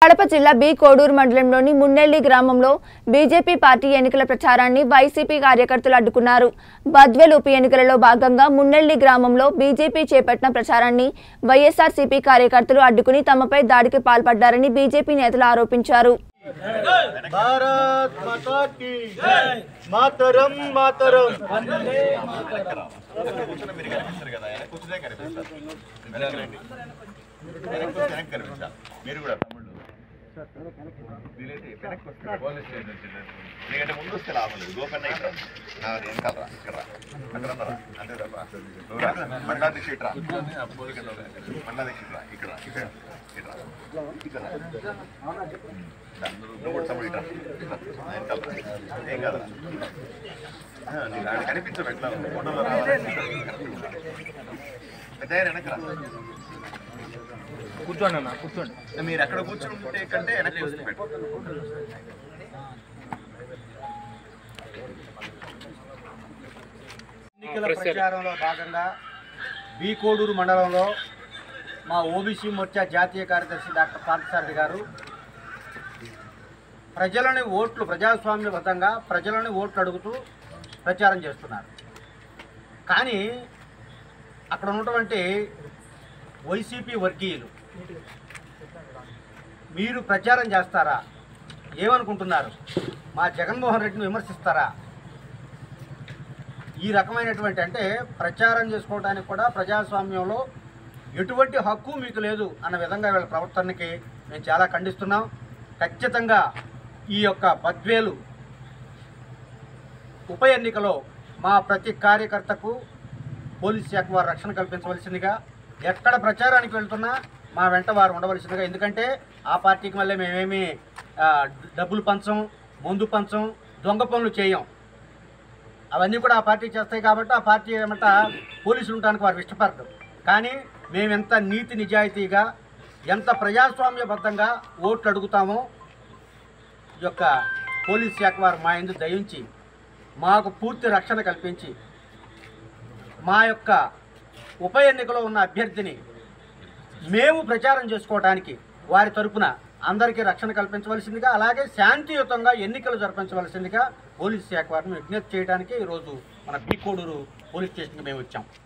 కడప జిల్లా బి కోడూరు మండలంలోని మున్నెల్లి గ్రామంలో బీజేపీ పార్టీ ఎన్నికల ప్రచారాన్ని వైసీపీ కార్యకర్తలు అడ్డుకున్నారు బద్వేల్ ఉప ఎన్నికలలో భాగంగా మున్నెల్లి గ్రామంలో బీజేపీ చేపట్టిన ప్రచారాన్ని వైఎస్ఆర్సీపీ కార్యకర్తలు అడ్డుకుని తమపై దాడికి పాల్పడ్డారని బీజేపీ నేతలు ఆరోపించారు భారత్ మాతా కీ మాతరం మాతరం కూర్చున్న మీరు కనిపిస్తారు కదా ఆయన కూర్చునే కనిపిస్తారు వెనక్కి రండి వెనక్కి వస్తే వెనక్కి కనిపించాలి మీరు కూడా తమ్ముళ్ళు వీలైతే వెనక్కి వస్తే పోలీస్ స్టేషన్ వచ్చింది ఎందుకంటే ముందు వస్తే లాభం లేదు గోకన్న ఇక్కడ నా వెనకాల రా ఇక్కడ రా అక్కడ రా అంతే తప్ప నువ్వు రా మండలా దీక్ష ఇట్రా మండలా దీక్ష ఇట్రా ఇక్కడ రా, ఇక్కడ ఇక్కడ రా. ఇక్కడ రా. దా, నువ్వు కూడా తమ్ముడు ఇట్రా ఇట్రా. నా వెనకాల రా. ఏం కాదు నీకు ఆడ కనిపించవు ఎట్లా ఫోటోలో రావాలి పెద్ద ఆయన వెనక్కి రా కూర్చోండి అన్న కూర్చోండి మీరు ఎక్కడ కూర్చొని ఉంటే కంటే వెనక్కి వస్తే పెట్టు ఎన్నికల ప్రచారంలో భాగంగా బి కోడూరు మండలంలో మా ఓబీసీ మోర్చా జాతీయ కార్యదర్శి డాక్టర్ పార్థసారథి గారు ప్రజలని ఓట్లు ప్రజాస్వామ్యబద్ధంగా ప్రజలని ఓట్లు అడుగుతూ ప్రచారం చేస్తున్నారు కానీ అక్కడ ఉన్నటువంటి వైసీపీ వర్గీయులు మీరు ప్రచారం చేస్తారా ఏమనుకుంటున్నారు మా జగన్మోహన్ రెడ్డిని విమర్శిస్తారా ఈ రకమైనటువంటి అంటే ప్రచారం చేసుకోవడానికి కూడా ప్రజాస్వామ్యంలో ఎటువంటి హక్కు మీకు లేదు అన్న విధంగా వీళ్ళ ప్రవర్తనకి మేము చాలా ఖండిస్తున్నాం ఖచ్చితంగా ఈ యొక్క బద్వేలు ఉప ఎన్నికలో మా ప్రతి కార్యకర్తకు పోలీస్ శాఖ వారు రక్షణ కల్పించవలసిందిగా ఎక్కడ ప్రచారానికి వెళ్తున్నా మా వెంట వారు ఉండవలసిందిగా ఎందుకంటే ఆ పార్టీకి మళ్ళీ మేమేమి ఆ, డబ్బులు పంచం మందు పంచం దొంగ పనులు చేయం అవన్నీ కూడా ఆ పార్టీ చేస్తాయి కాబట్టి ఆ పార్టీ ఏమంట పోలీసులు ఉండడానికి వారు ఇష్టపడరు కానీ మేము ఎంత నీతి నిజాయితీగా ఎంత ప్రజాస్వామ్యబద్ధంగా ఓట్లు అడుగుతామో ఈ యొక్క పోలీస్ శాఖ వారు మా ఎందు దయించి మాకు పూర్తి రక్షణ కల్పించి మా యొక్క ఉప ఎన్నికలో ఉన్న అభ్యర్థిని మేము ప్రచారం చేసుకోవడానికి వారి తరపున అందరికీ రక్షణ కల్పించవలసిందిగా అలాగే శాంతియుతంగా ఎన్నికలు జరిపించవలసిందిగా పోలీస్ శాఖ వారిని విజ్ఞప్తి చేయడానికి ఈరోజు మన బీ కోడూరు పోలీస్ స్టేషన్కి మేము వచ్చాం